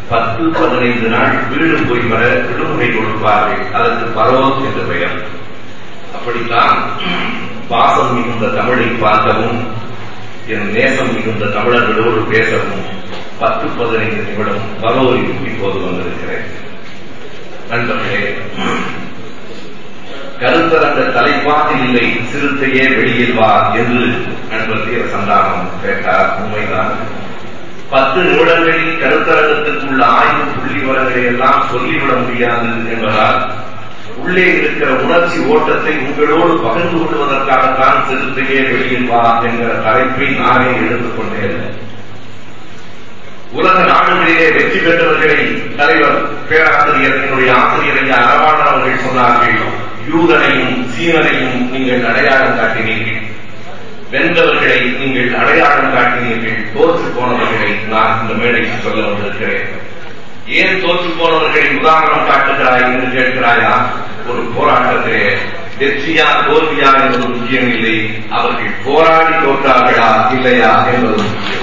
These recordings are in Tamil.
பத்து பதினைந்து நாள் வீடு போய் வர விடுமுறை கொடுப்பார்கள் அதற்கு பரவல் என்று பெயர் அப்படித்தான் பாசம் மிகுந்த தமிழை பார்க்கவும் என் நேசம் மிகுந்த தமிழர்களோடு பேசவும் பத்து பதினைந்து நிமிடம் பரவலில் இப்போது வந்திருக்கிறேன் நண்பர்களே கருத்தரங்க தலைப்பாக இல்லை சிறுத்தையே வெளியில் வா என்று நண்பர் தீர சந்தானம் கேட்டார் உண்மைதான் பத்து நிமிடங்களில் கருத்தரங்கத்திற்குள்ள ஆய்வு புள்ளி விவரங்களை எல்லாம் சொல்லிவிட முடியாது என்பதால் உள்ளே இருக்கிற உணர்ச்சி ஓட்டத்தை உங்களோடு பகிர்ந்து கொள்வதற்காகத்தான் சிறுத்தையே வெளியில் வா என்கிற தலைப்பை நானே எடுத்துக்கொண்டேன் உலக நாடுகளிலே வெற்றி பெற்றவர்களை தலைவர் பேராசிரியர் என்னுடைய ஆசிரியர் ஐயா அரவாணன் அவர்கள் சொன்னார்கள் யூதனையும் சீனனையும் நீங்கள் அடையாளம் காட்டினீர்கள் வென்றவர்களை நீங்கள் அடையாளம் காட்டினீர்கள் தோற்று போனவர்களை நான் இந்த மேடையில் சொல்ல வந்திருக்கிறேன் ஏன் தோற்று போனவர்களை உதாரணம் காட்டுகிறாய் என்று கேட்கிறாயா ஒரு போராட்டத்திலே வெற்றியா தோல்வியா என்பது முக்கியம் இல்லை அவர்கள் போராடி தோற்றார்களா இல்லையா என்பது முக்கியம்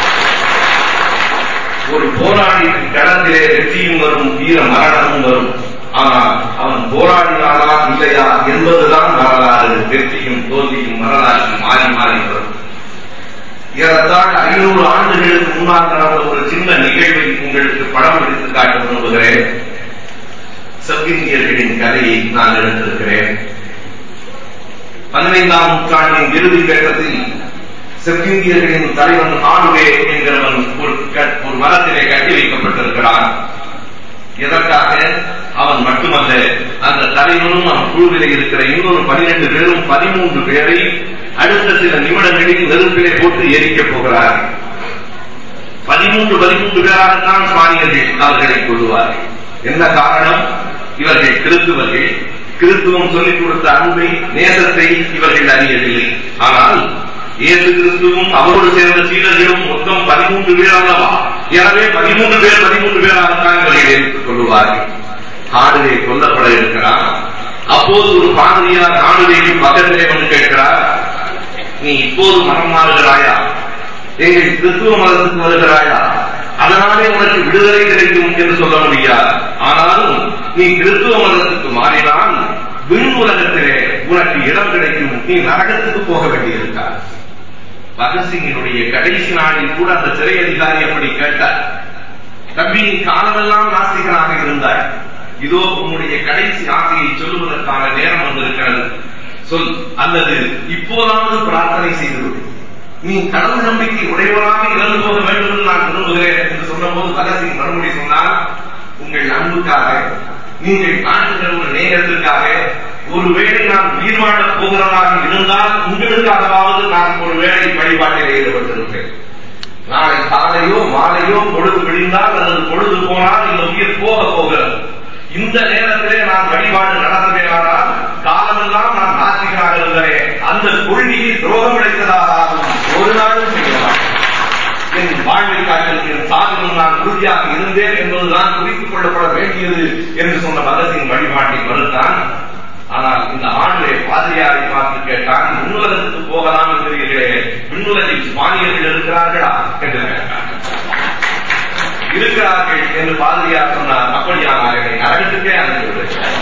ஒரு போராடி களத்திலே வெற்றியும் வரும் வீர மரணமும் வரும் ஆனால் அவன் போராடினானா இல்லையா என்பதுதான் வரலாறு வெற்றியும் தோல்வியும் வரலாறு மாறி மாறி வரும் ஏறத்தாழ ஐநூறு ஆண்டுகளுக்கு முன்னால் நடந்த ஒரு சின்ன நிகழ்வை உங்களுக்கு படம் எடுத்து காட்ட விரும்புகிறேன் சப்திந்தியர்களின் கதையை நான் எடுத்திருக்கிறேன் பதினைந்தாம் நூற்றாண்டின் இறுதி கட்டத்தில் செவ்விந்தியர்களின் தலைவன் ஆணுவே என்கிறவன் ஒரு ஒரு மரத்திலே கட்டி வைக்கப்பட்டிருக்கிறான் எதற்காக அவன் மட்டுமல்ல அந்த தலைவனும் அவன் குழுவிலே இருக்கிற இன்னொரு பனிரெண்டு பேரும் பதிமூன்று பேரை அடுத்த சில நிமிடங்களில் நெருப்பிலே போட்டு எரிக்கப் போகிறார் பதிமூன்று பதிமூன்று பேராகத்தான் சுவாமியர்கள் அவர்களை கொள்ளுவார்கள் என்ன காரணம் இவர்கள் கிறிஸ்துவர்கள் கிறிஸ்துவம் சொல்லிக் கொடுத்த அன்பை நேசத்தை இவர்கள் அறியவில்லை ஆனால் இயேசு கிறிஸ்துவும் அவரோடு சேர்ந்த சீடர்களும் மொத்தம் பதிமூன்று பேர் அல்லவா எனவே பதிமூன்று பேர் பதிமூன்று பேராகத்தான் இவர்கள் ஏற்றுக் கொள்ளுவார்கள் ஆடுகை கொல்லப்பட இருக்கிறார் அப்போது ஒரு பாதிரியார் ஆடுகைக்கு பக்கத்திலே வந்து கேட்கிறார் நீ இப்போது மனம் மாறுகிறாயா எங்கள் கிறிஸ்துவ மதத்துக்கு வருகிறாயா அதனாலே உனக்கு விடுதலை கிடைக்கும் என்று சொல்ல முடியாது ஆனாலும் நீ கிறிஸ்துவ மதத்துக்கு மாறினால் விண் உலகத்திலே உனக்கு இடம் கிடைக்கும் நீ நரகத்துக்கு போக வேண்டியிருக்கார் பகத்சிங்கினுடைய கடைசி நாளில் கூட அந்த சிறை அதிகாரி அப்படி கேட்டார் தம்பி நீ காலமெல்லாம் நாஸ்திகனாக இருந்தாய் இதோ உன்னுடைய கடைசி ஆசையை சொல்லுவதற்கான நேரம் வந்திருக்கிறது சொல் அல்லது இப்போதாவது பிரார்த்தனை செய்து நீ கடவுள் நம்பிக்கை உடையவராக இறந்து போக வேண்டும் என்று நான் விரும்புகிறேன் என்று சொன்னபோது பகத்சிங் மறுமொழி சொன்னார் உங்கள் அன்புக்காக நீங்கள் நாட்டுகிற ஒரு நேரத்திற்காக ஒருவேளை நான் உயிர் வாழப் போகிறவராக இருந்தால் உங்களுக்காகவாவது நான் ஒரு வேளை வழிபாட்டில் ஈடுபட்டிருப்பேன் நாளை காலையோ மாலையோ பொழுது விழிந்தால் அல்லது பொழுது போனால் இந்த உயிர் போக போகிறது இந்த நேரத்திலே நான் வழிபாடு நடத்துவேனானால் காலமெல்லாம் நான் நாத்திகனாக இருக்கிறேன் அந்த கொள்கையை துரோகம் இழைத்ததாகவும் ஒரு நாளும் செய்யலாம் என் வாழ்வை காட்டில் என் சாதனம் நான் உறுதியாக இருந்தேன் என்பதுதான் குறித்துக் கொள்ளப்பட வேண்டியது என்று சொன்ன பகத்தின் வழிபாட்டை மறுத்தான் ஆனால் இந்த ஆண்டு பாதிரியாரை பார்த்து கேட்டான் விண்ணுலகத்துக்கு போகலாம் என்கிறீர்களே விண்ணுலகில் ஸ்பானியர்கள் இருக்கிறார்களா என்று கேட்டான் இருக்கிறார்கள் என்று பாதிரியார் சொன்னார் அப்படியானால் என்னை நரகத்துக்கே அனுப்பிவிடுகிறார்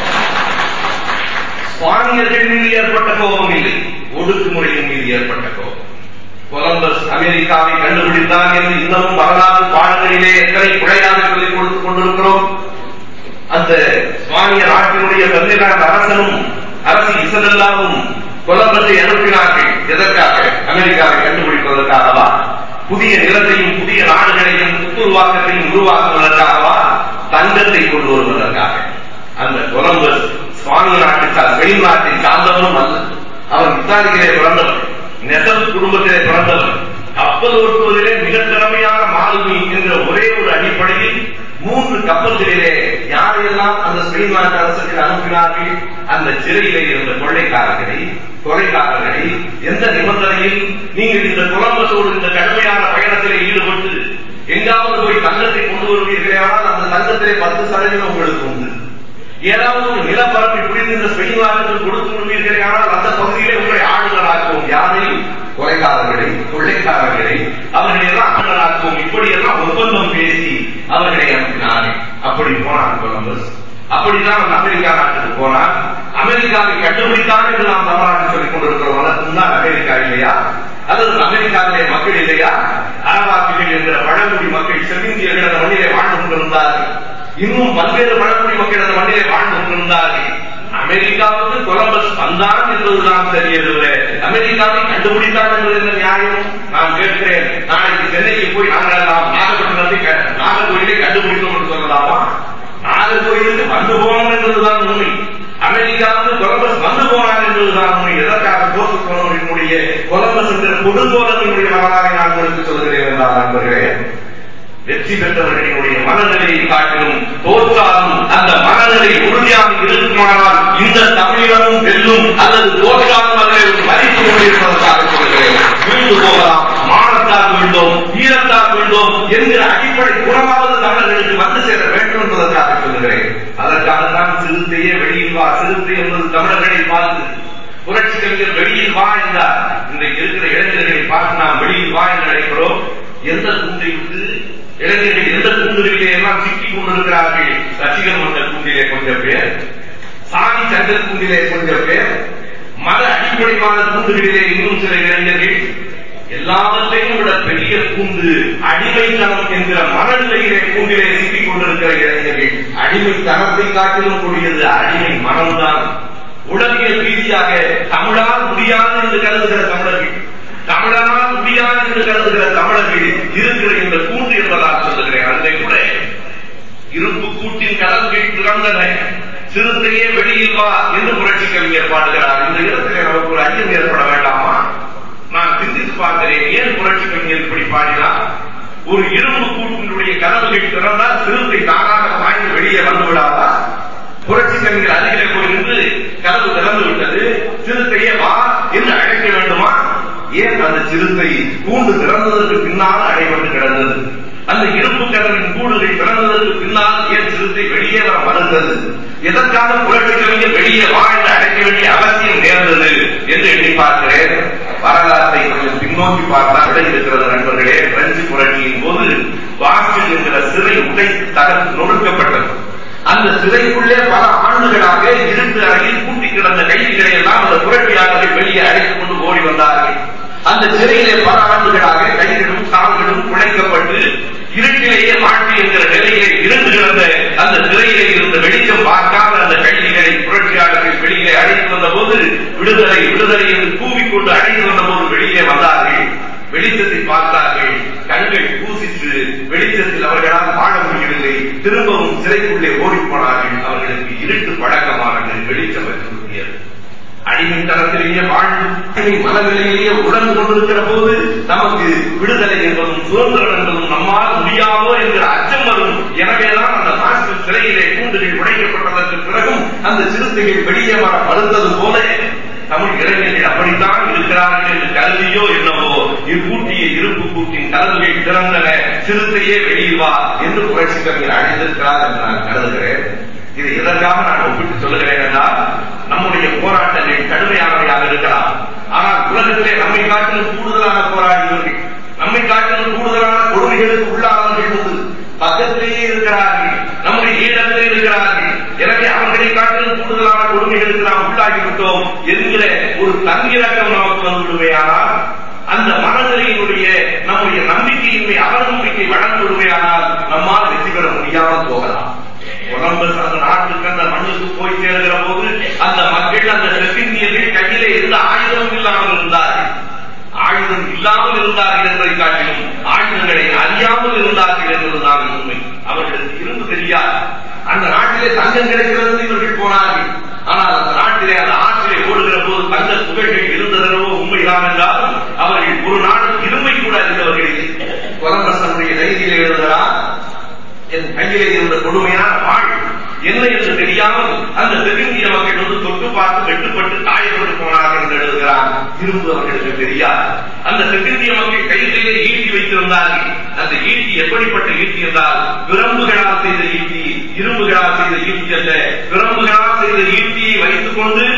ஸ்பானியர்கள் மீது ஏற்பட்ட கோபம் இல்லை ஒடுக்குமுறையின் மீது ஏற்பட்ட கோபம் கொலம்பஸ் அமெரிக்காவை கண்டுபிடித்தான் என்று இன்னமும் வரலாற்று பாடங்களிலே எத்தனை குறையாக சொல்லிக் கொடுத்துக் கொண்டிருக்கிறோம் அந்த ஸ்பானிய நாட்டினுடைய பெர்னிலாண்ட் அரசனும் அரசு இசபெல்லாவும் கொலம்பஸை அனுப்பினார்கள் எதற்காக அமெரிக்காவை கண்டுபிடிப்பதற்காகவா புதிய நிலத்தையும் புதிய நாடுகளையும் புத்துருவாக்கத்தையும் உருவாக்குவதற்காகவா தங்கத்தை கொண்டு வருவதற்காக அந்த கொலம்பஸ் சுவாமி நாட்டு வெளிநாட்டை சார்ந்தவனும் அல்ல அவன் இத்தாலியிலே பிறந்தவன் நெசவு குடும்பத்திலே பிறந்தவன் கப்பல் ஓட்டுவதிலே மிக திறமையான மாலுமி என்ற ஒரே ஒரு அடிப்படையில் மூன்று கப்பல்களிலே யாரெல்லாம் அந்த ஸ்பெயின் நாட்டு அரசுக்கு அனுப்பினார்கள் அந்த சிறையிலே இருந்த கொள்ளைக்காரர்களை கொலைக்காரர்களை எந்த நிபந்தனையில் நீங்கள் இந்த கொலம்பஸோடு இந்த கடுமையான பயணத்திலே ஈடுபட்டு எங்காவது போய் தங்கத்தை கொண்டு வருவீர்களே ஆனால் அந்த தங்கத்திலே பத்து சதவீதம் உங்களுக்கு உண்டு ஏதாவது ஒரு நிலப்பரப்பை பிடித்து இந்த ஸ்பெயின் நாட்டுக்கு கொடுத்து விடுவீர்களே ஆனால் அந்த பகுதியிலே உங்களை ஆளுநராக்குவோம் யாரையும் கொலைக்காரர்களை கொள்ளைக்காரர்களை அவர்களை எல்லாம் ஆளுநராக்குவோம் இப்படி எல்லாம் ஒப்பந்தம் பேசி அவர்களை அனுப்பினார்கள் அப்படி போனார் கொலம்பஸ் அப்படித்தான் அவன் அமெரிக்கா நாட்டுக்கு போனான் அமெரிக்காவை கண்டுபிடித்தான் என்று நாம் தவறாக சொல்லிக் கொண்டிருக்கிறோம் அதற்கு முன்னால் அமெரிக்கா இல்லையா அல்லது அமெரிக்காவிலே மக்கள் இல்லையா அரவாசிகள் என்கிற பழங்குடி மக்கள் செவ்விந்தியர்கள் அந்த மண்ணிலே வாழ்ந்து கொண்டிருந்தார்கள் இன்னும் பல்வேறு பழங்குடி மக்கள் அந்த மண்ணிலே வாழ்ந்து கொண்டிருந்தார்கள் அமெரிக்காவுக்கு கொலம்பஸ் வந்தான் என்பதுதான் தெரியவில்லை அமெரிக்காவை கண்டுபிடித்தான் என்பது என்ன நியாயம் நான் கேட்கிறேன் நாளைக்கு சென்னைக்கு போய் நாங்கள் எல்லாம் நாகப்பட்டினத்தை க- நாகர்கோயிலை கண்டுபிடித்தோம் என்று சொல்லலாமா நாகர்கோயிலுக்கு வந்து போனோம் என்பதுதான் உண்மை அமெரிக்காவுக்கு கொலம்பஸ் வந்து போனான் என்பதுதான் உண்மை எதற்காக போட்டு போனவர்களுடைய கொலம்பஸ் என்கிற கொடுங்கோலத்தினுடைய வரலாறை நான் உங்களுக்கு சொல்கிறேன் என்றார் நண்பர்களே வெற்றி பெற்றவர்களுடைய மனநிலையை காட்டிலும் தோற்றாலும் அந்த மனநிலை உறுதியாக இருக்குமானால் இந்த தமிழகமும் வெல்லும் அல்லது தோற்றாலும் அதில் ஒரு மதிப்பு கொண்டிருப்பதற்காக சொல்கிறேன் வீழ்ந்து போகலாம் மானத்தால் வீழ்ந்தோம் ஈரத்தால் வீழ்ந்தோம் என்கிற அடிப்படை குணமாவது தமிழர்களுக்கு வந்து சேர வேண்டும் என்பதற்காக சொல்கிறேன் அதற்காகத்தான் சிறுத்தையே வெளியில் வா சிறுத்தை என்பது தமிழர்களை பார்த்து புரட்சி கவிஞர் வெளியில் வா என்றார் இன்றைக்கு இருக்கிற இளைஞர்களை பார்த்து நாம் வெளியில் வா என்று அழைக்கிறோம் எந்த கூண்டை விட்டு இளைஞர்கள் எந்த கூண்டுகளிலே எல்லாம் சிக்கிக் கொண்டிருக்கிறார்கள் ரசிகர் மன்ற கூண்டிலே கொஞ்சம் பேர் சாதி சங்க கூண்டிலே கொஞ்சம் பேர் மத அடிப்படைவாத கூண்டுகளிலே இன்னும் சில இளைஞர்கள் எல்லாவற்றையும் விட பெரிய கூண்டு அடிமைத்தனம் என்கிற மனநிலையிலே கூண்டிலே சிக்கிக் கொண்டிருக்கிற இளைஞர்கள் அடிமைத்தனத்தை காட்டிலும் கூடியது அடிமை மனம்தான் உலகியல் ரீதியாக தமிழால் முடியாது என்று கருதுகிற தமிழர்கள் தமிழனால் முடியாது என்று கருதுகிற தமிழர்கள் இருக்கிற இந்த கூண்டு என்பதாக சொல்லுகிறேன் அதிலே கூட இரும்பு கூட்டின் கதவுகள் திறந்தன சிறுத்தையே வெளியில் வா என்று புரட்சி கவிஞர் பாடுகிறார் இந்த இடத்திலே நமக்கு ஒரு ஐயம் ஏற்பட வேண்டாமா நான் சிந்தித்து பார்க்கிறேன் ஏன் புரட்சி கவிஞர் இப்படி பாடினார் ஒரு இரும்பு கூட்டினுடைய கதவுகள் திறந்தால் சிறுத்தை தானாக பாய்ந்து வெளியே வந்து விடாதா புரட்சி கவிஞர் அருகிலே போய் நின்று கதவு திறந்து விட்டது சிறுத்தையே வா என்று அழைக்க வேண்டுமா ஏன் அந்த சிறுத்தை கூண்டு திறந்ததற்கு பின்னால் அடைபட்டு கிடந்தது அந்த இரும்பு கதவின் கூடுகள் திறந்ததற்கு பின்னால் ஏன் சிறுத்தை வெளியே வர மறுத்தது எதற்காக புரட்சி கவிஞர் வெளியே வா என்று அழைக்க வேண்டிய அவசியம் நேர்ந்தது என்று எண்ணி பார்க்கிறேன் வரலாற்றை கொஞ்சம் பின்னோக்கி பார்த்தால் விட இருக்கிறது நண்பர்களே பிரெஞ்சு புரட்சியின் போது வாஸ்டில் என்கிற சிறை உடை தகர்த்து நொறுக்கப்பட்டது அந்த சிறைக்குள்ளே பல ஆண்டுகளாக இருட்டு அறையில் பூட்டி கிடந்த கைதிகளை எல்லாம் அந்த புரட்சியாளர்கள் வெளியே அழைத்துக் கொண்டு ஓடி வந்தார்கள் அந்த சிறையிலே பல ஆண்டுகளாக கைகளும் கால்களும் குழைக்கப்பட்டு இருட்டிலேயே மாட்டி என்கிற நிலையிலே இருந்து கிடந்த அந்த சிறையிலே இருந்த வெளிச்சம் பார்க்காத அந்த கைதிகளை புரட்சியாளர்கள் வெளியிலே அழைத்து வந்த போது விடுதலை விடுதலை என்று கூவிக்கொண்டு அழைத்து வந்த போது வெளியே வந்தார்கள் வெளிச்சத்தை பார்த்தார்கள் கண்கள் பூசித்து வெளிச்சத்தில் அவர்களால் வாழ முடியவில்லை திரும்பவும் சிறைக்குள்ளே ஓடிப் போனார்கள் அவர்களுக்கு இருட்டு பழக்கமானது வெளிச்சம் வந்துவிட்டது அடிமைத்தனத்திலேயே வாழ்ந்து அடிமை மனநிலையிலேயே உணர்ந்து கொண்டிருக்கிற போது நமக்கு விடுதலை என்பதும் சுதந்திரம் என்பதும் நம்மால் முடியாதோ என்கிற அச்சம் வரும் எனவேதான் அந்த மாஸ்டர் சிறையிலே கூண்டுகள் உடைக்கப்பட்டதற்கு பிறகும் அந்த சிறுத்தைகள் வெளியே வர மறுத்தது போல தமிழ் இளைஞர்கள் அப்படித்தான் இருக்கிறார்கள் என்று கருதியோ என்னவோ இப்பூட்டிய இருப்பு கூட்டின் கதவுகள் திறந்தன சிறுத்தையே வெளியில் வா என்று புரட்சி கவிஞர் அழைத்திருக்கிறார் என்று நான் கருதுகிறேன் இது எதற்காக நான் ஒப்பிட்டு சொல்லுகிறேன் என்றால் நம்முடைய போராட்டங்கள் கடுமையானவையாக இருக்கலாம் ஆனால் உலகத்திலே நம்மை காட்டிலும் கூடுதலான போராடியவர்கள் நம்மை காட்டிலும் கூடுதலான கொடுமைகளுக்கு உள்ளானவர்கள் உண்டு பக்கத்திலேயே இருக்கிறார்கள் நம்முடைய ஈழத்திலே இருக்கிறார்கள் எனவே அவர்களை காட்டிலும் கூடுதலான கொடுமைகளுக்கு நாம் உள்ளாகிவிட்டோம் என்கிற ஒரு தங்கிரக்கம் நமக்கு வந்து விடுமையானால் அந்த மனநிலையினுடைய நம்முடைய நம்பிக்கையின்மை அவநம்பிக்கை வளர்ந்து விடுமையானால் நம்மால் வெற்றி பெற முடியாமல் போகலாம் கொலம்பஸ் அந்த நாட்டுக்கு அந்த மண்ணுக்கு போய் சேர்கிற போது அந்த மக்கள் அந்த தென்னிந்தியர்கள் கையிலே எந்த ஆயுதமும் இல்லாமல் இருந்தார்கள் ஆயுதம் இல்லாமல் இருந்தார்கள் என்பதை காட்டிலும் ஆயுதங்களை அறியாமல் இருந்தார்கள் என்பதுதான் உண்மை அவர்களுக்கு இருந்து தெரியாது அந்த நாட்டிலே தங்கம் கிடைக்கிறது இவர்கள் போனார்கள் ஆனால் அந்த நாட்டிலே அந்த ஆற்றிலே ஓடுகிற போது தங்க துகள்கள் இருந்ததனவோ உண்மைதான் என்றாலும் அவர்கள் ஒரு நாடு இருமை கூட அறிந்தவர்கள் இல்லை கொலம்பஸ் தன்னுடைய கைதியில் எழுதுகிறார் என் கையிலே இருந்த கொடுமையான வாழ் என்ன என்று தெரியாமல் அந்த தென்னிந்திய மக்கள் வந்து தொட்டு பார்த்து வெட்டுப்பட்டு காயப்பட்டு போனார்கள் என்று எழுதுகிறார் இரும்பு அவர்களுக்கு தெரியாது அந்த தென்னிந்திய மக்கள் கைகளிலே ஈட்டி வைத்திருந்தார்கள் அந்த ஈட்டி எப்படிப்பட்ட ஈட்டி என்றால் பிரம்புகளால் செய்த ஈட்டி இரும்புகளால் செய்த ஈட்டி அல்ல பிரம்புகளால் செய்த ஈட்டியை வைத்துக் கொண்டு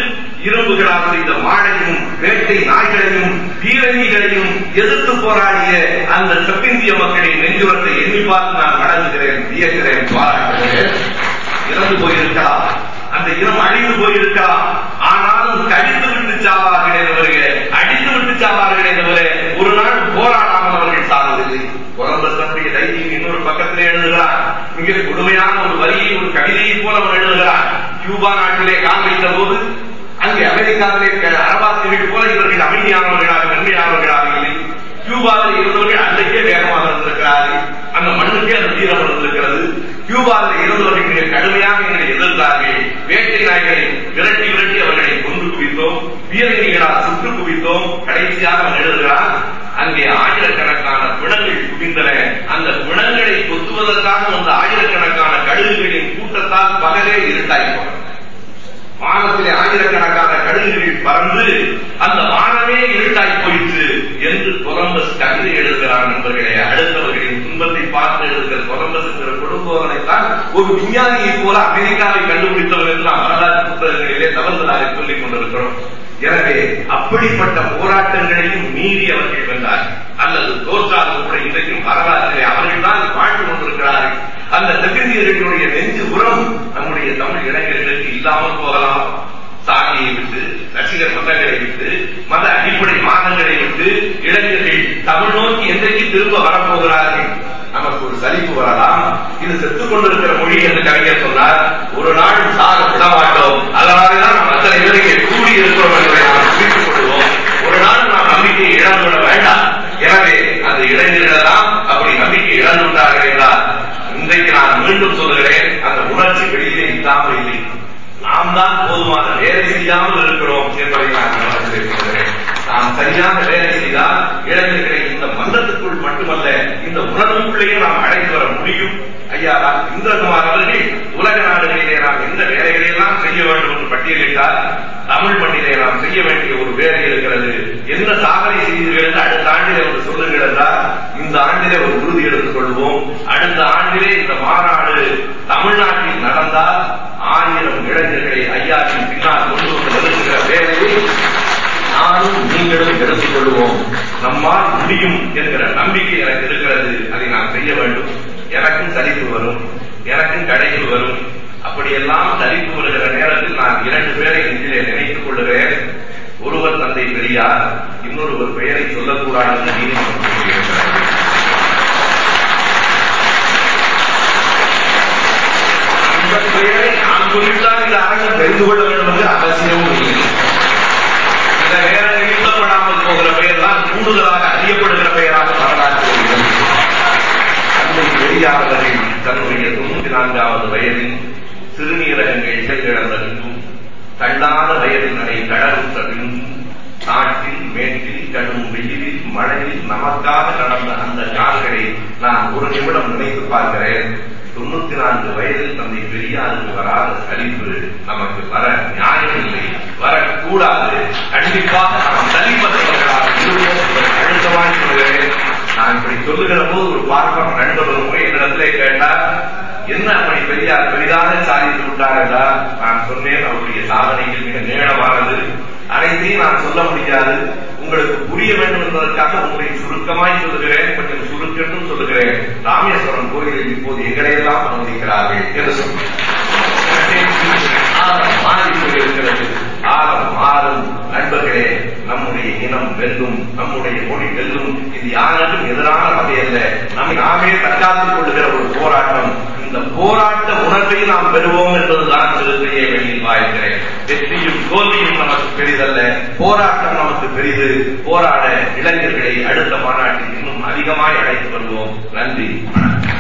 இரும்புகளால் செய்த மாடையும் வேட்டை நாய்களையும் பீரங்கிகளையும் எதிர்த்து போராடிய அந்த தெற்கிந்திய மக்களின் நெஞ்சுரத்தை எண்ணி பார்த்து நான் வணங்குகிறேன் வியக்கிறேன் பாராட்டுகிறேன் இறந்து போயிருக்கலாம் அந்த இனம் அழிந்து போயிருக்கலாம் ஆனாலும் கடித்து விட்டு சாவார்களே தவிர அடித்து விட்டு சாவார்களே தவிர ஒரு நாள் போராடாமல் அவர்கள் சாவதில்லை கொலம்பஸ் தன்னுடைய தைரியம் இன்னொரு பக்கத்திலே எழுதுகிறார் மிக கொடுமையான ஒரு வரியை ஒரு கவிதையை போல அவர் எழுதுகிறார் கியூபா நாட்டிலே கால் வைத்த போது அங்கே அமெரிக்காவிலே அரபாசிகள் போல இவர்கள் அமைதியானவர்களாக நன்மையானவர்களாக இல்லை கியூபாவில் இருந்தவர்கள் அன்றைக்கே வேகமாக இருந்திருக்கிறார்கள் அந்த மண்ணுக்கே அந்த வீரம் இருந்திருக்கிறது கியூபாவில் இருந்தவர்கள் மிக கடுமையாக எங்களை எதிர்த்தார்கள் வேட்டை நாய்களை விரட்டி விரட்டி அவர்களை கொண்டு குவித்தோம் வீரணிகளால் சுட்டு குவித்தோம் கடைசியாக அவன் எழுதுகிறான் அங்கே ஆயிரக்கணக்கான பிணங்கள் குவிந்தன அந்த பிணங்களை கொத்துவதற்காக வந்த ஆயிரக்கணக்கான கழுகுகளின் கூட்டத்தால் பகலே இருட்டாய் போனது வானத்திலே ஆயிரக்கணக்கான கடுகுகள் பறந்து அந்த வானமே இருட்டாய் போயிற்று என்று கொலம்பஸ் கவிதை எழுதுகிறார் நண்பர்களே அடுத்தவர்களின் துன்பத்தை பார்த்து எழுதுகிற கொலம்பஸ் என்கிற கொடுங்கோலனைத்தான் ஒரு விஞ்ஞானியை போல அமெரிக்காவை கண்டுபிடித்தவர் என்று நாம் வரலாற்று புத்தகங்களிலே தவறுதலாக சொல்லிக் கொண்டிருக்கிறோம் எனவே அப்படிப்பட்ட போராட்டங்களையும் மீறி அவர்கள் வென்றார் அல்லது தோற்றாலும் கூட இன்றைக்கும் வரலாற்றிலே அவர்கள் தான் வாழ்ந்து கொண்டிருக்கிறார்கள் அந்த தெற்கிந்தியர்களுடைய நெஞ்சு உரம் நம்முடைய தமிழ் இளைஞர்களுக்கு இல்லாமல் போகலாம் சாதியை விட்டு ரசிகர் மன்றங்களை விட்டு மத அடிப்படை மாதங்களை விட்டு இளைஞர்கள் தமிழ் நோக்கி என்றைக்கு திரும்ப வரப்போகிறார்கள் நமக்கு ஒரு சலிப்பு வரலாம் இது செத்துக் கொண்டிருக்கிற மொழி என்று கவிஞர் சொன்னார் ஒரு நாள் சாக விடமாட்டோம் அதனாலதான் நாம் அத்தனை பேர் இங்கே கூடி இருக்கிறோம் என்பதை நாம் புரிந்து கொள்வோம் ஒரு நாள் நாம் நம்பிக்கையை இழந்துவிட வேண்டாம் எனவே அந்த இளைஞர்களெல்லாம் அப்படி நம்பிக்கை இழந்து விட்டார்கள் என்றால் இன்றைக்கு நான் மீண்டும் சொல்லுகிறேன் அந்த உணர்ச்சி வெளியிலே இல்லாமல் இல்லை நாம் தான் போதுமான வேலை செய்யாமல் இருக்கிறோம் என்பதை நான் கவனத்தில் நாம் சரியான வேலை செய்தால் இளைஞர்களை இந்த மன்றத்துக்குள் மட்டுமல்ல இந்த உணர்வுக்குள்ளேயே நாம் அழைத்து வர முடியும் ஐயா இந்திரகுமார் அவர்கள் உலக நாடுகளிலே நாம் எந்த வேலைகளை எல்லாம் செய்ய வேண்டும் என்று பட்டியலிட்டால் தமிழ் மண்ணிலே நாம் செய்ய வேண்டிய ஒரு வேலை இருக்கிறது என்ன சாதனை செய்தீர்கள் என்று அடுத்த ஆண்டிலே ஒரு சொல்லுங்கள் என்றால் இந்த ஆண்டிலே ஒரு உறுதி எடுத்துக் கொள்வோம் அடுத்த ஆண்டிலே இந்த மாநாடு தமிழ்நாட்டில் நடந்தால் ஆயிரம் இளைஞர்களை ஐயாவின் பின்னால் கொண்டு வந்து நிறுத்துகிற வேலையை நானும் நீங்களும் எடுத்துக் கொள்வோம் நம்மால் முடியும் என்கிற நம்பிக்கை எனக்கு இருக்கிறது அதை நான் செய்ய வேண்டும் எனக்கும் சலிப்பு வரும் எனக்கும் கடைகள் வரும் அப்படியெல்லாம் சலிப்பு வருகிற நேரத்தில் நான் இரண்டு பேரை நெஞ்சிலே நினைத்துக் கொள்கிறேன் ஒருவர் தந்தை பெரியார் இன்னொருவர் பெயரை சொல்லக்கூடாது என்று நீதிமன்றம் சொல்லியிருக்கிறார் அந்த பெயரை நான் சொல்லித்தான் இந்த அரங்கம் தெரிந்து கொள்ள வேண்டும் என்று அவசியமும் இல்லை சில நேரங்களில் சொல்லப்படாமல் போகிற பெயர் தான் கூடுதலாக அறியப்படுகிற பெயராக வரலாற்றில் இருக்கிறது தந்தை பெரியாரவர்கள் தன்னுடைய தொண்ணூத்தி நான்காவது வயதில் சிறுநீரகங்கள் செயலிழந்த பின்பும் தள்ளாத வயதில் நடை கடலுற்ற பின்பும் காட்டில் மேட்டில் கடும் வெயிலில் மழையில் நமக்காக நடந்த அந்த கால்களை நான் ஒரு நிமிடம் நினைத்து பார்க்கிறேன் தொண்ணூத்தி நான்கு வயதில் தந்தை பெரியாருக்கு வராத சலிப்பு நமக்கு வர நியாயமில்லை வரக்கூடாது கண்டிப்பாக நாம் சலிப்பற்றவர்களாக இருப்போம் அழுத்தமாய் சொல்கிறேன் நான் இப்படி சொல்லுகிற போது ஒரு பார்ப்பன நண்பர் ஒரு முறை என்னிடத்திலே கேட்டார் என்ன அப்படி பெரியார் பெரிதாக சாதித்து விட்டார் என்றால் நான் சொன்னேன் அவருடைய சாதனைகள் மிக நீளமானது அனைத்தையும் நான் சொல்ல முடியாது உங்களுக்கு புரிய வேண்டும் என்பதற்காக உங்களை சுருக்கமாய் சொல்லுகிறேன் கொஞ்சம் சுருக்கென்றும் சொல்லுகிறேன் ராமேஸ்வரம் கோயிலில் இப்போது எங்களை எல்லாம் அனுமதிக்கிறார்கள் என்று சொன்னார் மாறி போயிருக்கிறது காலம் மாறும் நண்பர்களே நம்முடைய இனம் வெல்லும் நம்முடைய மொழி வெல்லும் இது யாருக்கும் எதிரான வகையல்ல நம்மை நாமே தற்காத்துக் கொள்ளுகிற ஒரு போராட்டம் இந்த போராட்ட உணர்வை நாம் பெறுவோம் என்பதுதான் திருத்தையை வெளியில் வாய்க்கிறேன் வெற்றியும் தோல்வியும் நமக்கு பெரிதல்ல போராட்டம் நமக்கு பெரிது போராட இளைஞர்களை அடுத்த மாநாட்டில் இன்னும் அதிகமாய் அழைத்து வருவோம் நன்றி வணக்கம்